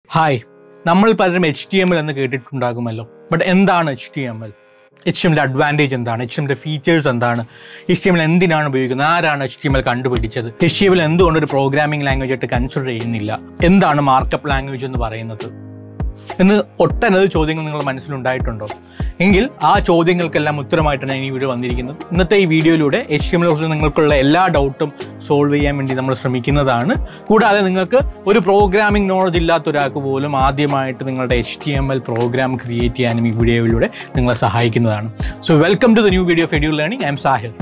hi നമ്മൾ പലരും H T M L എന്ന് കേട്ടിട്ടുണ്ടാകുമല്ലോ ബട്ട് എന്താണ് H T M L H T എമ്മിൻ്റെ അഡ്വാൻറ്റേജ് എന്താണ് എച്ച് ടി എമ്മിൻ്റെ ഫീച്ചേഴ്സ് എന്താണ് എച്ച് ടി എം എൽ എന്തിനാണ് ഉപയോഗിക്കുന്നത് ആരാണ് എച്ച് ടി എം എൽ കണ്ടുപിടിച്ചത് എച്ച് ടി എം എൽ എന്തുകൊണ്ട് ഒരു പ്രോഗ്രാമിംഗ് ലാംഗ്വേജ് ആയിട്ട് കൺസിഡർ ചെയ്യുന്നില്ല എന്താണ് മാർക്കപ്പ് ലാംഗ്വേജ് എന്ന് പറയുന്നത് എന്ന് ഒട്ടനവധി ചോദ്യങ്ങൾ നിങ്ങളുടെ മനസ്സിലുണ്ടായിട്ടുണ്ടോ എങ്കിൽ ആ ചോദ്യങ്ങൾക്കെല്ലാം ഉത്തരമായിട്ടാണ് ഞാൻ ഈ വീഡിയോ വന്നിരിക്കുന്നത് ഇന്നത്തെ ഈ വീഡിയോയിലൂടെ എച്ച് ടി എമ്മിനെ കുറിച്ച് നിങ്ങൾക്കുള്ള എല്ലാ ഡൗട്ടും സോൾവ് ചെയ്യാൻ വേണ്ടി നമ്മൾ ശ്രമിക്കുന്നതാണ് കൂടാതെ നിങ്ങൾക്ക് ഒരു പ്രോഗ്രാമിംഗ് നോളജ് ഇല്ലാത്ത ഒരാൾക്ക് പോലും ആദ്യമായിട്ട് നിങ്ങളുടെ H T M L program create ചെയ്യാനും ഈ വീഡിയോയിലൂടെ നിങ്ങളെ സഹായിക്കുന്നതാണ് so welcome to the new video ഫെഡ്യൂൾ learning I'm Sahir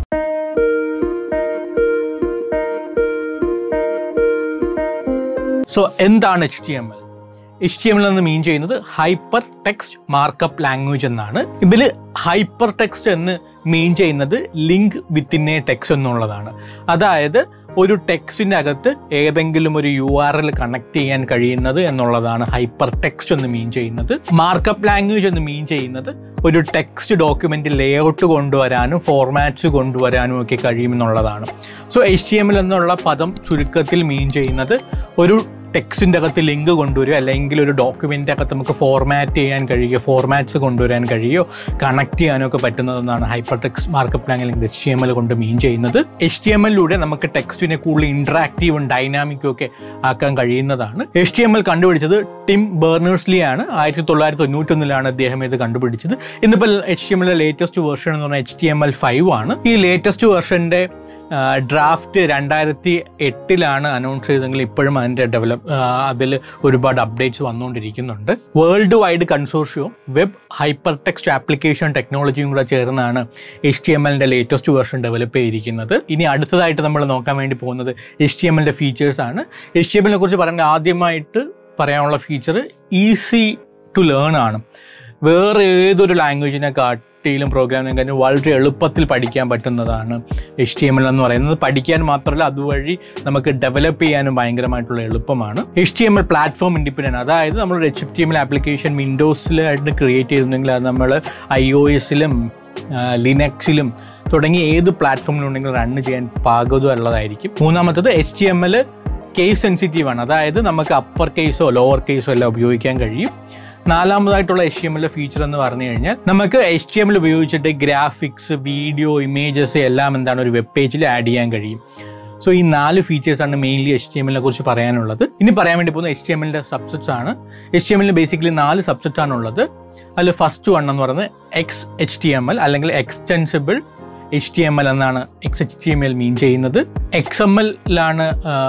so എന്താണ് H T M L H T M L എന്ന് മീൻ ചെയ്യുന്നത് ഹൈപ്പർ ടെക്സ്റ്റ് മാർക്കപ്പ് ലാംഗ്വേജ് എന്നാണ് ഇതിൽ ഹൈപ്പർ ടെക്സ്റ്റ് എന്ന് മീൻ ചെയ്യുന്നത് ലിങ്ക് വിത്തിൻ എ ടെക്സ്റ്റ് എന്നുള്ളതാണ് അതായത് ഒരു ടെക്സ്റ്റിൻ്റെ അകത്ത് ഏതെങ്കിലും ഒരു യു ആർ എൽ കണക്ട് ചെയ്യാൻ കഴിയുന്നത് എന്നുള്ളതാണ് ഹൈപ്പർ ടെക്സ്റ്റ് എന്ന് മീൻ ചെയ്യുന്നത് മാർക്കപ്പ് ലാംഗ്വേജ് എന്ന് മീൻ ചെയ്യുന്നത് ഒരു ടെക്സ്റ്റ് ഡോക്യുമെൻ്റ് ലേഔട്ട് കൊണ്ടുവരാനും ഫോർമാറ്റ്സ് കൊണ്ടുവരാനും ഒക്കെ കഴിയുമെന്നുള്ളതാണ് so H T M L എന്നുള്ള പദം ചുരുക്കത്തിൽ മീൻ ചെയ്യുന്നത് ഒരു ടെക്സ്റ്റിൻ്റെ അകത്ത് ലിങ്ക് കൊണ്ടുവരിക അല്ലെങ്കിൽ ഒരു ഡോക്യുമെൻ്റ് അകത്ത് നമുക്ക് ഫോർമാറ്റ് ചെയ്യാൻ കഴിയുക ഫോർമാറ്റ്സ് കൊണ്ടുവരാൻ കഴിയുമോ കണക്ട് ചെയ്യാനോ ഒക്കെ പറ്റുന്നതെന്നാണ് hypertext markup language H T M L കൊണ്ട് മീൻ ചെയ്യുന്നത് എച്ച് ടി എം എല്ലിലൂടെ നമുക്ക് ടെക്സ്റ്റിനെ കൂടുതൽ ഇൻട്രാക്റ്റീവും ഡൈനാമിക്കും ഒക്കെ ആക്കാൻ കഴിയുന്നതാണ് എച്ച് ടി എം എൽ കണ്ടുപിടിച്ചത് ടിം ബേർണേഴ്സ്ലി ആണ് ആയിരത്തി തൊള്ളായിരത്തി തൊണ്ണൂറ്റൊന്നിലാണ് അദ്ദേഹം ഇത് കണ്ടുപിടിച്ചത് ഇന്നിപ്പോൾ എച്ച് ടി എം എല്ലിലെ ലേറ്റസ്റ്റ് വേർഷൻ എന്ന് പറഞ്ഞാൽ H T M L five ആണ് ഈ ലേറ്റസ്റ്റ് വേർഷൻ്റെ ഡ്രാഫ്റ്റ് രണ്ടായിരത്തി എട്ടിലാണ് അനൗൺസ് ചെയ്തെങ്കിൽ ഇപ്പോഴും അതിൻ്റെ ഡെവലപ്പ് അതിൽ ഒരുപാട് അപ്ഡേറ്റ്സ് വന്നുകൊണ്ടിരിക്കുന്നുണ്ട് world wide consortium web hypertext application ടെക്നോളജിയും കൂടെ ചേർന്നാണ് എച്ച് ടി എം എല്ലിൻ്റെ ലേറ്റസ്റ്റ് വേർഷൻ ഡെവലപ്പ് ചെയ്തിരിക്കുന്നത് ഇനി അടുത്തതായിട്ട് നമ്മൾ നോക്കാൻ വേണ്ടി പോകുന്നത് എച്ച് ടി എം എല്ലിൻ്റെ ഫീച്ചേഴ്സ് ആണ് എച്ച് ടി എം എല്ലിനെ കുറിച്ച് പറയുന്നത് ആദ്യമായിട്ട് പറയാനുള്ള ഫീച്ചർ ഈസി ടു ലേൺ ആണ് വേറെ ഏതൊരു ലാംഗ്വേജിനെ കാട്ടിയിലും പ്രോഗ്രാമിംഗ് കാര്യം വളരെ എളുപ്പത്തിൽ പഠിക്കാൻ പറ്റുന്നതാണ് എച്ച് ടി എം എൽ എന്ന് പറയുന്നത് പഠിക്കാൻ മാത്രമല്ല അതുവഴി നമുക്ക് ഡെവലപ്പ് ചെയ്യാനും ഭയങ്കരമായിട്ടുള്ള എളുപ്പമാണ് H T M L platform independent അതായത് നമ്മൾ H T M L application വിൻഡോസിലായിട്ട് ക്രിയേറ്റ് ചെയ്തിരുന്നെങ്കിൽ അത് നമ്മൾ ഐ ഒ എസിലും ലിനക്സിലും തുടങ്ങി ഏത് പ്ലാറ്റ്ഫോമിലുണ്ടെങ്കിലും റൺ ചെയ്യാൻ പാകതയുള്ളതായിരിക്കും മൂന്നാമത്തത് H T M L case sensitive ആണ് അതായത് നമുക്ക് അപ്പർ കേസോ ലോവർ കേസോ എല്ലാം ഉപയോഗിക്കാൻ കഴിയും നാലാമതായിട്ടുള്ള എച്ച് ടി എമ്മിലെ ഫീച്ചർ എന്ന് പറഞ്ഞു കഴിഞ്ഞാൽ നമുക്ക് എച്ച് ടി എമ്മിൽ ഉപയോഗിച്ചിട്ട് ഗ്രാഫിക്സ് വീഡിയോ ഇമേജസ് എല്ലാം എന്താണ് ഒരു വെബ് പേജിൽ ആഡ് ചെയ്യാൻ കഴിയും സോ ഈ നാല് ഫീച്ചേഴ്സാണ് മെയിൻലി എച്ച് ടി എമ്മിനെ കുറിച്ച് പറയാനുള്ളത് ഇനി പറയാൻ വേണ്ടി പോകുന്ന എച്ച് ടി എമ്മിൻ്റെ സബ്ജക്ട്സ് ആണ് എച്ച് ടി എമ്മിൽ ബേസിക്കലി നാല് സബ്ജക്റ്റ് ആണുള്ളത് അതിൽ ഫസ്റ്റ് വൺ എന്ന് പറയുന്നത് X H T M L അല്ലെങ്കിൽ extensible H T M L എന്നാണ് X H T M L mean ചെയ്യുന്നത് എക്സ് എം എല്ലാണ്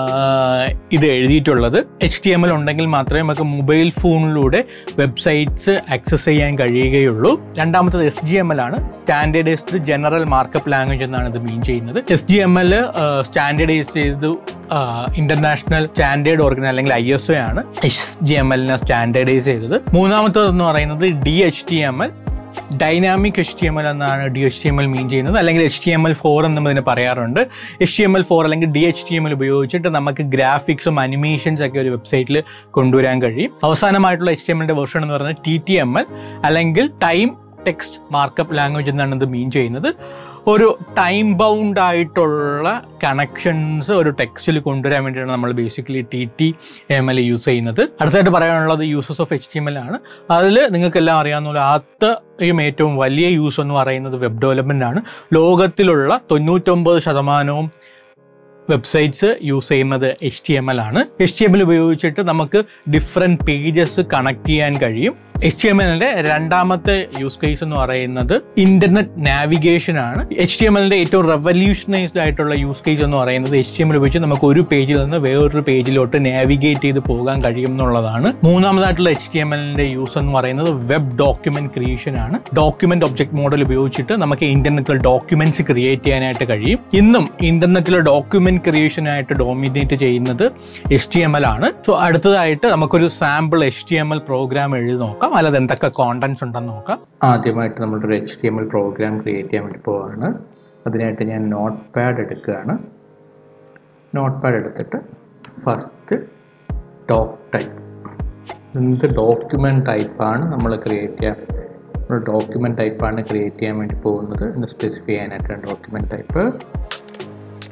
ഇത് എഴുതിയിട്ടുള്ളത് എച്ച് ടി എം എൽ ഉണ്ടെങ്കിൽ മാത്രമേ നമുക്ക് മൊബൈൽ ഫോണിലൂടെ വെബ്സൈറ്റ്സ് ആക്സസ് ചെയ്യാൻ കഴിയുകയുള്ളൂ രണ്ടാമത്തത് എസ് ജി എം എൽ ആണ് സ്റ്റാൻഡേർഡൈസ്ഡ് ജനറൽ മാർക്കപ്പ് ലാംഗ്വേജ് എന്നാണ് ഇത് മീൻ ചെയ്യുന്നത് S G M L standardise ചെയ്തു ഇന്റർനാഷണൽ സ്റ്റാൻഡേർഡ് ഓർഗനൈസ് അല്ലെങ്കിൽ ഐ എസ് ഒ ആണ് എസ് ജി എം എല്ലിനെ സ്റ്റാൻഡേർഡൈസ് ചെയ്തത് മൂന്നാമത്തതെന്ന് പറയുന്നത് D H T M L dynamic H T M L എന്നാണ് D H T M L mean ചെയ്യുന്നത് അല്ലെങ്കിൽ H T M L four എന്നും ഇതിനെ പറയാറുണ്ട് H T M L four അല്ലെങ്കിൽ D H T M L ഉപയോഗിച്ചിട്ട് നമുക്ക് ഗ്രാഫിക്സും അനിമേഷൻസ് ഒക്കെ ഒരു വെബ്സൈറ്റിൽ കൊണ്ടുവരാൻ കഴിയും അവസാനമായിട്ടുള്ള എച്ച് ടി എം എല്ലിൻ്റെ വെർഷൻ എന്ന് പറയുന്നത് ടി ടി എം എൽ അല്ലെങ്കിൽ ടൈം ടെക്സ്റ്റ് മാർക്കപ്പ് ലാംഗ്വേജ് എന്നാണ് ഇത് മീൻ ചെയ്യുന്നത് ഒരു ടൈം ബൗണ്ട് ആയിട്ടുള്ള കണക്ഷൻസ് ഒരു ടെക്സ്റ്റിൽ കൊണ്ടുവരാൻ വേണ്ടിയാണ് നമ്മൾ basically T T M L use ചെയ്യുന്നത് അടുത്തായിട്ട് പറയാനുള്ളത് uses of H T M L ആണ് അതിൽ നിങ്ങൾക്കെല്ലാം അറിയാവുന്ന പോലെ ആദ്യയും ഏറ്റവും വലിയ യൂസ് എന്ന് പറയുന്നത് വെബ് ഡെവലപ്മെൻ്റ് ആണ് ലോകത്തിലുള്ള തൊണ്ണൂറ്റൊമ്പത് ശതമാനവും വെബ്സൈറ്റ്സ് യൂസ് ചെയ്യുന്നത് എച്ച് ടി എം എൽ ആണ് എച്ച് ടി എം എൽ ഉപയോഗിച്ചിട്ട് നമുക്ക് ഡിഫറെൻറ്റ് പേജസ് കണക്ട് ചെയ്യാൻ കഴിയും എച്ച് ടി എം എല്ലിന്റെ രണ്ടാമത്തെ യൂസ് കേസ് എന്ന് പറയുന്നത് ഇന്റർനെറ്റ് നാവിഗേഷൻ ആണ് എച്ച് ടി എം എല്ലിന്റെ ഏറ്റവും റെവല്യൂഷനൈസ്ഡ് ആയിട്ടുള്ള യൂസ് കേസ് എന്ന് പറയുന്നത് എച്ച് ടി എം എൽ ഉപയോഗിച്ച് നമുക്ക് ഒരു പേജിൽ നിന്ന് വേറൊരു പേജിലോട്ട് നാവിഗേറ്റ് ചെയ്ത് പോകാൻ കഴിയും എന്നുള്ളതാണ് മൂന്നാമതായിട്ടുള്ള എച്ച് ടി എം എല്ലിന്റെ യൂസ് എന്ന് പറയുന്നത് വെബ് ഡോക്യുമെന്റ് ക്രിയേഷൻ ആണ് ഡോക്യുമെന്റ് ഒബ്ജക്ട് മോഡൽ ഉപയോഗിച്ചിട്ട് നമുക്ക് ഇന്റർനെറ്റിൽ ഡോക്യുമെന്റ്സ് ക്രിയേറ്റ് ചെയ്യാനായിട്ട് കഴിയും ഇന്നും ഇന്റർനെറ്റിലെ ഡോക്യുമെന്റ് ക്രിയേഷനായിട്ട് ഡോമിനേറ്റ് ചെയ്യുന്നത് എച്ച് ടി എം എൽ ആണ് സോ അടുത്തതായിട്ട് നമുക്കൊരു sample H T M L program എഴുതി നോക്കാം അല്ലാതെ എന്തൊക്കെ കോണ്ടന്റ്സ് ഉണ്ടെന്ന് നോക്കാം ആദ്യമായിട്ട് നമ്മളൊരു H T M L program create ചെയ്യാൻ വേണ്ടി പോവാണ് അതിനായിട്ട് ഞാൻ നോട്ട് പാഡ് എടുക്കുകയാണ് നോട്ട് പാഡ് എടുത്തിട്ട് ഫസ്റ്റ് ഡോക് ടൈപ്പ് എന്ത് ഡോക്യുമെൻറ്റ് ടൈപ്പാണ് നമ്മൾ ക്രിയേറ്റ് ചെയ്യാൻ ഒരു ഡോക്യുമെൻറ്റ് ടൈപ്പാണ് ക്രിയേറ്റ് ചെയ്യാൻ വേണ്ടി പോകുന്നത് എന്ന് സ്പെസിഫൈ ചെയ്യാനായിട്ടാണ് ഡോക്യുമെൻറ്റ് ടൈപ്പ്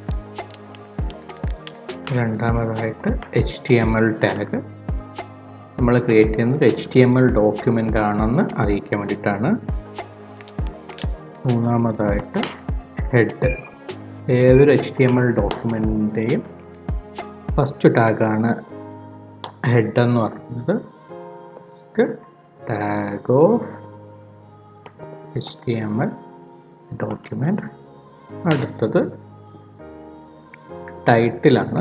രണ്ടാമതായിട്ട് H T M L tag നമ്മൾ ക്രിയേറ്റ് ചെയ്യുന്നത് H T M L document ആണെന്ന് അറിയിക്കാൻ വേണ്ടിയിട്ടാണ് മൂന്നാമതായിട്ട് ഹെഡ് ഏതൊരു എച്ച് ടി എം എൽ ഡോക്യുമെൻറ്റിൻ്റെയും ഫസ്റ്റ് ടാഗാണ് ഹെഡ് എന്ന് പറയുന്നത് tag of H T M L document അടുത്തത് ടൈറ്റിലാണ്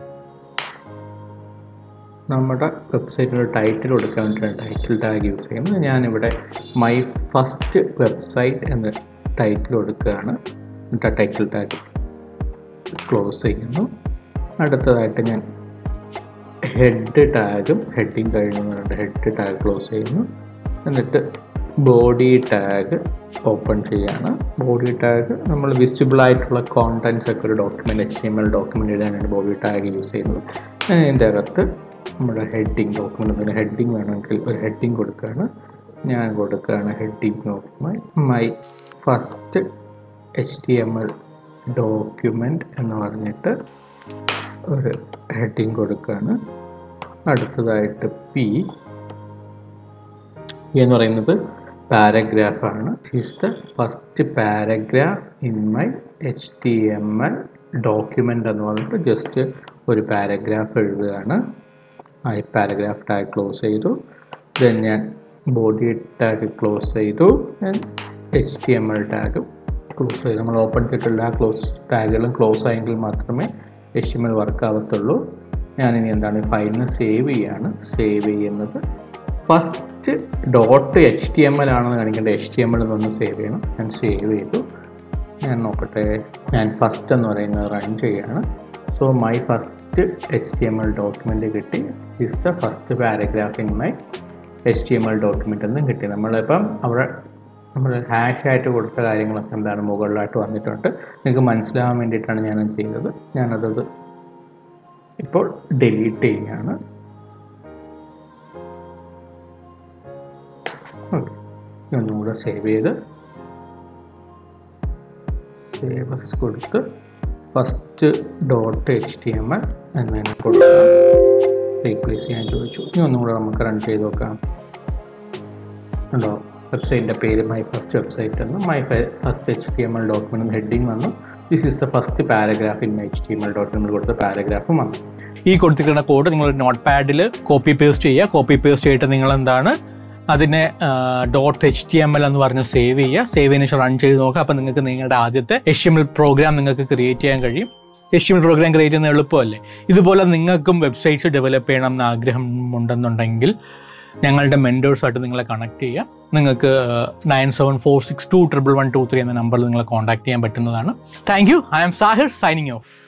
നമ്മുടെ വെബ്സൈറ്റിൽ ടൈറ്റിൽ കൊടുക്കാൻ വേണ്ടിയിട്ടാണ് ടൈറ്റിൽ ടാഗ് യൂസ് ചെയ്യുന്നത് ഞാനിവിടെ മൈ ഫസ്റ്റ് വെബ്സൈറ്റ് എന്ന ടൈറ്റിൽ കൊടുക്കുകയാണ് എന്നിട്ട് ടൈറ്റിൽ ടാഗ് ക്ലോസ് ചെയ്യുന്നു അടുത്തതായിട്ട് ഞാൻ ഹെഡ് ടാഗും ഹെഡിങ് കഴിഞ്ഞു പറഞ്ഞിട്ട് ഹെഡ് ടാഗ് ക്ലോസ് ചെയ്യുന്നു എന്നിട്ട് ബോഡി ടാഗ് ഓപ്പൺ ചെയ്യാണ് ബോഡി ടാഗ് നമ്മൾ വിസിബിൾ ആയിട്ടുള്ള കോണ്ടൻസ് ഒക്കെ ഒരു document H M L document എഴുതാനാണ് ബോഡി ടാഗ് യൂസ് ചെയ്യുന്നത് അതിൻ്റെ അകത്ത് നമ്മുടെ ഹെഡിങ് ഡോക്യുമെൻ്റ് എന്തെങ്കിലും ഹെഡിങ് വേണമെങ്കിൽ ഒരു ഹെഡിങ് കൊടുക്കുകയാണ് ഞാൻ കൊടുക്കുകയാണ് heading of my my first H T M L document എന്ന് പറഞ്ഞിട്ട് ഒരു ഹെഡിങ് കൊടുക്കുകയാണ് അടുത്തതായിട്ട് പി എന്ന് പറയുന്നത് പാരഗ്രാഫാണ് is the first paragraph in my H T M L document എന്ന് പറഞ്ഞിട്ട് ജസ്റ്റ് ഒരു പാരഗ്രാഫ് എഴുതുകയാണ് ആ ഈ പാരഗ്രാഫ് ടാഗ് ക്ലോസ് ചെയ്തു ദെൻ ഞാൻ ബോഡി ടാഗ് ക്ലോസ് ചെയ്തു H T M L tag close ചെയ്തു നമ്മൾ ഓപ്പൺ ചെയ്തിട്ടുള്ള ആ ക്ലോസ് ടാഗുകളും ക്ലോസ് ആയെങ്കിൽ മാത്രമേ H T M L work ആവത്തുള്ളൂ ഞാനിനി എന്താണ് ഫയലിന് സേവ് ചെയ്യാണ് സേവ് ചെയ്യുന്നത് first dot H T M L ആണെന്ന് കാണിക്കേണ്ട എച്ച് ടി എം എൽ എന്നൊന്ന് സേവ് ചെയ്യണം ഞാൻ സേവ് ചെയ്തു ഞാൻ നോക്കട്ടെ ഞാൻ ഫസ്റ്റ് എന്ന് പറയുന്നത് റൺ ചെയ്യാണ് so my first H T M L document കിട്ടി is the first paragraph in my H T M L document എന്നും കിട്ടി നമ്മളിപ്പം അവിടെ നമ്മൾ ഹാഷ് ആയിട്ട് കൊടുത്ത കാര്യങ്ങളൊക്കെ എന്താണ് മുകളിലായിട്ട് വന്നിട്ടുണ്ട് നിങ്ങൾക്ക് മനസ്സിലാവാൻ വേണ്ടിയിട്ടാണ് ഞാനത് ചെയ്തത് ഞാനതത് ഇപ്പോൾ ഡിലീറ്റ് ചെയ്യുകയാണ് ഓക്കെ ഒന്നുകൂടെ സേവ് ചെയ്ത് സേവസ് കൊടുത്ത് first dot H T M L എന്നതിനെ കൊടുക്കാം റീപ്ലേസ് ചെയ്യാൻ ചോദിച്ചു ഇനി ഒന്നും കൂടെ നമുക്ക് റൺ ചെയ്ത് നോക്കാം ഉണ്ടോ വെബ്സൈറ്റിൻ്റെ പേര് മൈ ഫസ്റ്റ് വെബ്സൈറ്റ് എന്ന് my first H T M L ഡോക്യുമെൻറ്റും ഹെഡിങ് വന്നു this is the first paragraph in my H T M L document കൊടുത്ത പാരഗ്രാഫും വന്നു ഈ കൊടുത്തിരിക്കുന്ന കോഡ് നിങ്ങൾ നോട്ട് പാഡിൽ കോപ്പി പേസ്റ്റ് ചെയ്യുക കോപ്പി പേസ്റ്റ് ചെയ്തിട്ട് നിങ്ങൾ എന്താണ് അതിനെ dot H T M L എന്ന് പറഞ്ഞ് സേവ് ചെയ്യുക സേവ് ചെയ്തതിനു ശേഷം റൺ ചെയ്ത് നോക്കുക അപ്പോൾ നിങ്ങൾക്ക് നിങ്ങളുടെ ആദ്യത്തെ എച്ച് എം എൽ പ്രോഗ്രാം നിങ്ങൾക്ക് ക്രിയേറ്റ് ചെയ്യാൻ കഴിയും H M L program create ചെയ്യുന്നത് എളുപ്പമല്ലേ ഇതുപോലെ നിങ്ങൾക്കും വെബ്സൈറ്റ്സ് ഡെവലപ്പ് ചെയ്യണം എന്ന് ആഗ്രഹം ഉണ്ടെന്നുണ്ടെങ്കിൽ ഞങ്ങളുടെ മെൻറ്റേഴ്സായിട്ട് നിങ്ങളെ കണക്ട് ചെയ്യാം നിങ്ങൾക്ക് nine seven four six two triple one two three എന്ന നമ്പറിൽ നിങ്ങളെ കോൺടാക്ട് ചെയ്യാൻ പറ്റുന്നതാണ് thank you I'm Sahir signing of